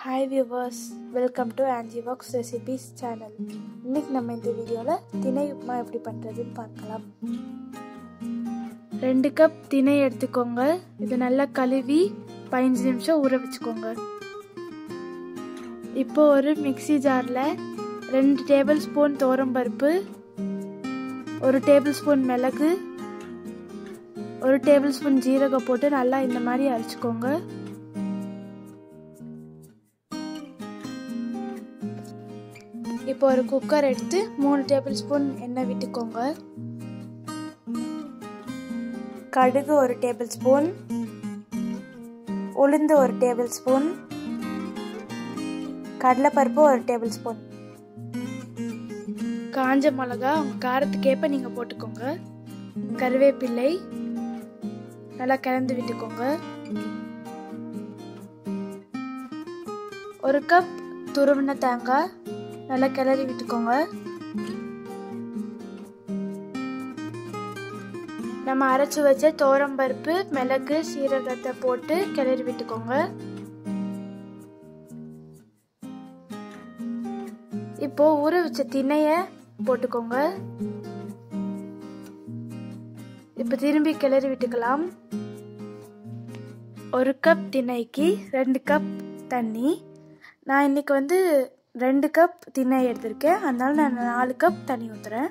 hi viewers welcome to ஆன்ஜி வாக்ஸ் recipes channel இன்னைக்கு நம்ம இந்த வீடியோவில் திணை உப்புமா எப்படி பண்ணுறதுன்னு பார்க்கலாம் ரெண்டு கப் திணை எடுத்துக்கோங்க இது நல்லா கழுவி பதினஞ்சு நிமிஷம் ஊற வச்சுக்கோங்க இப்போ ஒரு மிக்ஸி ஜாரில் ரெண்டு டேபிள் ஸ்பூன் பருப்பு ஒரு டேபிள் ஸ்பூன் மிளகு ஒரு டேபிள் ஸ்பூன் ஜீரகம் போட்டு நல்லா இந்த மாதிரி அரைச்சிக்கோங்க இப்போ ஒரு குக்கர் எடுத்து மூணு டேபிள் ஸ்பூன் எண்ணெய் விட்டுக்கோங்க கடுகு ஒரு டேபிள் ஸ்பூன் உளுந்து ஒரு டேபிள் ஸ்பூன் கடலைப்பருப்பு ஒரு டேபிள் ஸ்பூன் காஞ்ச மிளகா உங்கள் காரத்துக்கேற்ப நீங்கள் போட்டுக்கோங்க கருவேப்பிள்ளை நல்லா கலந்து விட்டுக்கோங்க ஒரு கப் துருவின தேங்காய் நல்லா கிளறி விட்டுக்கோங்க நம்ம அரைச்சி வச்ச தோரம்பருப்பு மிளகு சீரகத்தை போட்டு கிளறி விட்டுக்கோங்க இப்போ ஊற வச்ச திணைய போட்டுக்கோங்க இப்போ திரும்பி கிளறி விட்டுக்கலாம் ஒரு கப் திணைக்கு ரெண்டு கப் தண்ணி நான் இன்னைக்கு வந்து ரெண்டு கப் திணை எடுத்திருக்கேன் அதனால நான் நாலு கப் தண்ணி ஊற்றுறேன்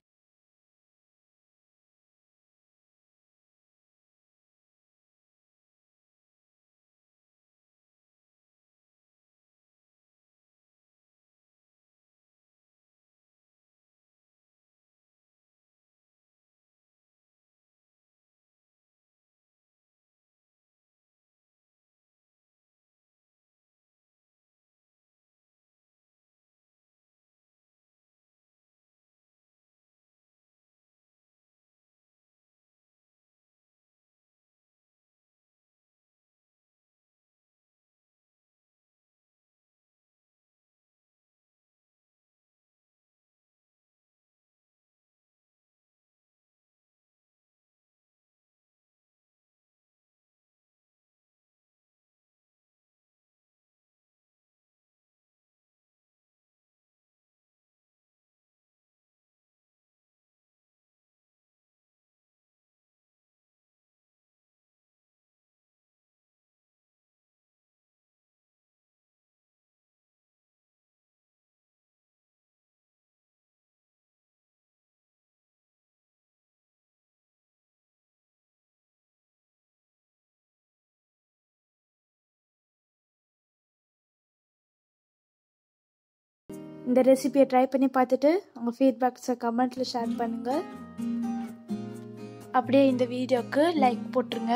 இந்த ரெசிபியை ட்ரை பண்ணி பார்த்துட்டு உங்கள் ஃபீட்பேக்ஸை கமெண்ட்டில் ஷேர் பண்ணுங்கள் அப்படியே இந்த வீடியோக்கு லைக் போட்டுருங்க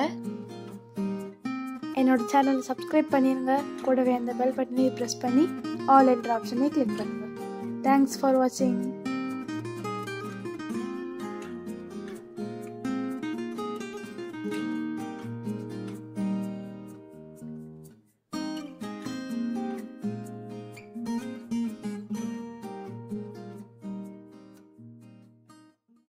என்னோட சேனலை சப்ஸ்கிரைப் பண்ணிடுங்க கூடவே அந்த பெல் பட்டனையும் ப்ரெஸ் பண்ணி ஆல் என்ற ஆப்ஷனை கிளிக் பண்ணுங்கள் தேங்க்ஸ் ஃபார் வாட்சிங்